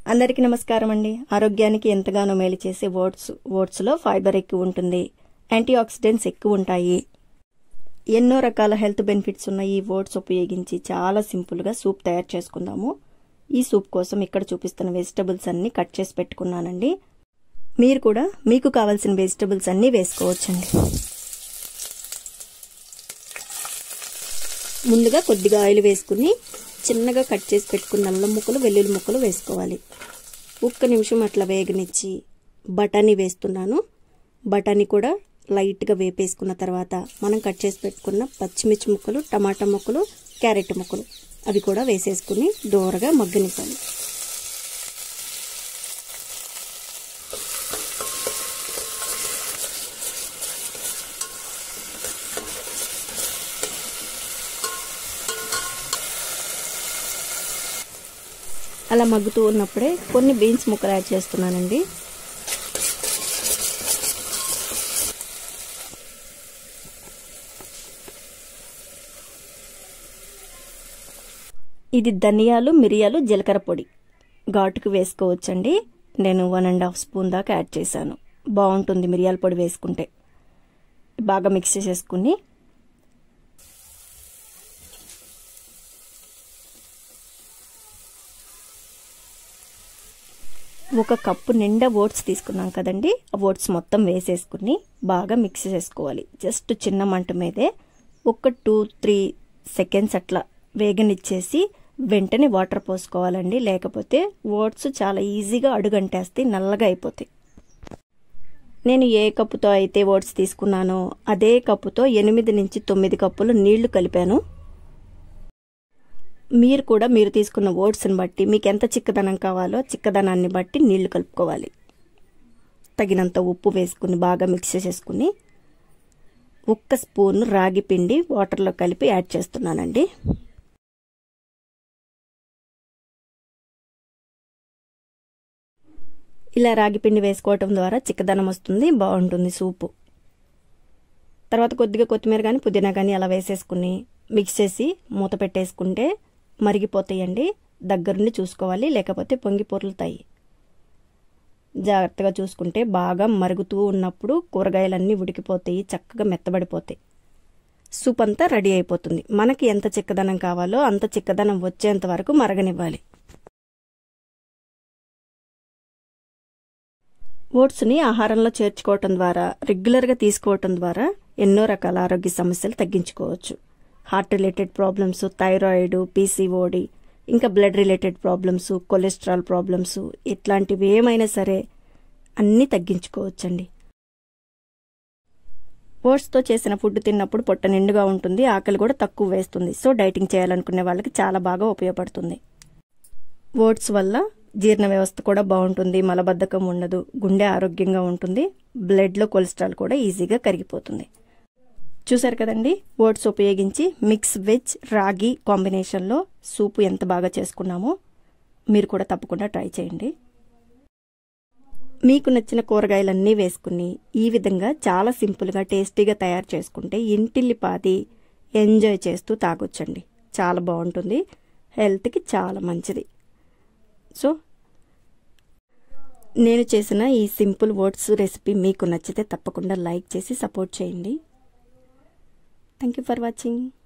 అందరికీ నమస్కారం అండి ఆరోగ్యానికి ఎంతగానో మేలు చేసే ఓట్స్ ఓట్స్లో ఫైబర్ ఎక్కువ ఉంటుంది యాంటీ ఆక్సిడెంట్స్ ఎక్కువ ఉంటాయి ఎన్నో రకాల హెల్త్ బెనిఫిట్స్ ఉన్న ఈ ఓట్స్ ఉపయోగించి చాలా సింపుల్గా సూప్ తయారు చేసుకుందాము ఈ సూప్ కోసం ఇక్కడ చూపిస్తున్న వెజిటబుల్స్ అన్ని కట్ చేసి పెట్టుకున్నానండి మీరు కూడా మీకు కావాల్సిన వెజిటబుల్స్ అన్నీ వేసుకోవచ్చండి ముందుగా కొద్దిగా ఆయిల్ వేసుకుని చిన్నగా కట్ చేసి పెట్టుకున్న అల్లం ముక్కలు వెల్లుల్లి ముక్కలు వేసుకోవాలి ఒక్క నిమిషం అట్లా వేగనిచ్చి బఠానీ వేస్తున్నాను బఠానీ కూడా లైట్గా వేపేసుకున్న తర్వాత మనం కట్ చేసి పెట్టుకున్న పచ్చిమిర్చి ముక్కలు టమాటా ముక్కలు క్యారెట్ ముక్కలు అవి కూడా వేసేసుకుని దూరగా మగ్గనివ్వాలి అలా మగ్గుతూ ఉన్నప్పుడే కొన్ని బీన్స్ ముక్కలు యాడ్ చేస్తున్నానండి ఇది ధనియాలు మిరియాలు జీలకర్ర పొడి ఘాటుకు వేసుకోవచ్చండి నేను వన్ అండ్ హాఫ్ స్పూన్ దాకా యాడ్ చేశాను బాగుంటుంది మిరియాల పొడి వేసుకుంటే బాగా మిక్స్ చేసేసుకుని ఒక కప్పు నిండా ఓట్స్ తీసుకున్నాం కదండి ఆ ఓట్స్ మొత్తం వేసేసుకుని బాగా మిక్స్ చేసుకోవాలి జస్ట్ చిన్న మంట మీదే ఒక టూ త్రీ సెకండ్స్ అట్లా వేగనిచ్చేసి వెంటనే వాటర్ పోసుకోవాలండి లేకపోతే ఓట్స్ చాలా ఈజీగా అడుగంటేస్తే నల్లగా అయిపోతాయి నేను ఏ కప్పుతో అయితే ఓట్స్ తీసుకున్నానో అదే కప్పుతో ఎనిమిది నుంచి తొమ్మిది కప్పులు నీళ్లు కలిపాను మీరు కూడా మీరు తీసుకున్న ఓట్స్ని బట్టి మీకు ఎంత చిక్కదనం కావాలో చిక్కదనాన్ని బట్టి నీళ్లు కలుపుకోవాలి తగినంత ఉప్పు వేసుకుని బాగా మిక్స్ చేసుకుని ఒక్క స్పూన్ రాగి పిండి వాటర్లో కలిపి యాడ్ చేస్తున్నానండి ఇలా రాగి పిండి వేసుకోవటం ద్వారా చిక్కదనం వస్తుంది బాగుంటుంది సూపు తర్వాత కొద్దిగా కొత్తిమీర కానీ పుదీనా కానీ అలా వేసేసుకుని మిక్స్ చేసి మూత పెట్టేసుకుంటే మరిగిపోతాయండి దగ్గరుండి చూసుకోవాలి లేకపోతే పొంగి పొరులుతాయి జాగ్రత్తగా చూసుకుంటే బాగా మరుగుతూ ఉన్నప్పుడు కూరగాయలన్నీ ఉడికిపోతాయి చక్కగా మెత్తబడిపోతాయి సూప్ అంతా రెడీ అయిపోతుంది మనకి ఎంత చిక్కదనం కావాలో అంత చిక్కదనం వచ్చేంత వరకు మరగనివ్వాలి ఓట్స్ని ఆహారంలో చేర్చుకోవటం ద్వారా రెగ్యులర్గా తీసుకోవటం ద్వారా ఎన్నో రకాల ఆరోగ్య సమస్యలు తగ్గించుకోవచ్చు heart related problems thyroid PCOD ఇంకా blood related problems cholesterol problems ఇట్లాంటివి ఏమైనా సరే అన్నీ తగ్గించుకోవచ్చండి ఓట్స్తో చేసిన ఫుడ్ తిన్నప్పుడు పొట్ట నిండుగా ఉంటుంది ఆకలి కూడా తక్కువ వేస్తుంది సో డైటింగ్ చేయాలనుకునే వాళ్ళకి చాలా బాగా ఉపయోగపడుతుంది ఓట్స్ వల్ల జీర్ణ వ్యవస్థ కూడా బాగుంటుంది మలబద్ధకం ఉండదు గుండె ఆరోగ్యంగా ఉంటుంది బ్లడ్లో కొలెస్ట్రాల్ కూడా ఈజీగా కరిగిపోతుంది చూసారు కదండి ఓట్స్ ఉపయోగించి మిక్స్ వెజ్ రాగి కాంబినేషన్లో సూపు ఎంత బాగా చేసుకున్నామో మీరు కూడా తప్పకుండా ట్రై చేయండి మీకు నచ్చిన కూరగాయలన్నీ వేసుకుని ఈ విధంగా చాలా సింపుల్గా టేస్టీగా తయారు చేసుకుంటే ఇంటిల్లిపాది ఎంజాయ్ చేస్తూ తాగొచ్చండి చాలా బాగుంటుంది హెల్త్కి చాలా మంచిది సో నేను చేసిన ఈ సింపుల్ ఓట్స్ రెసిపీ మీకు నచ్చితే తప్పకుండా లైక్ చేసి సపోర్ట్ చేయండి థ్యాంక్ యూ ఫర్ వాచింగ్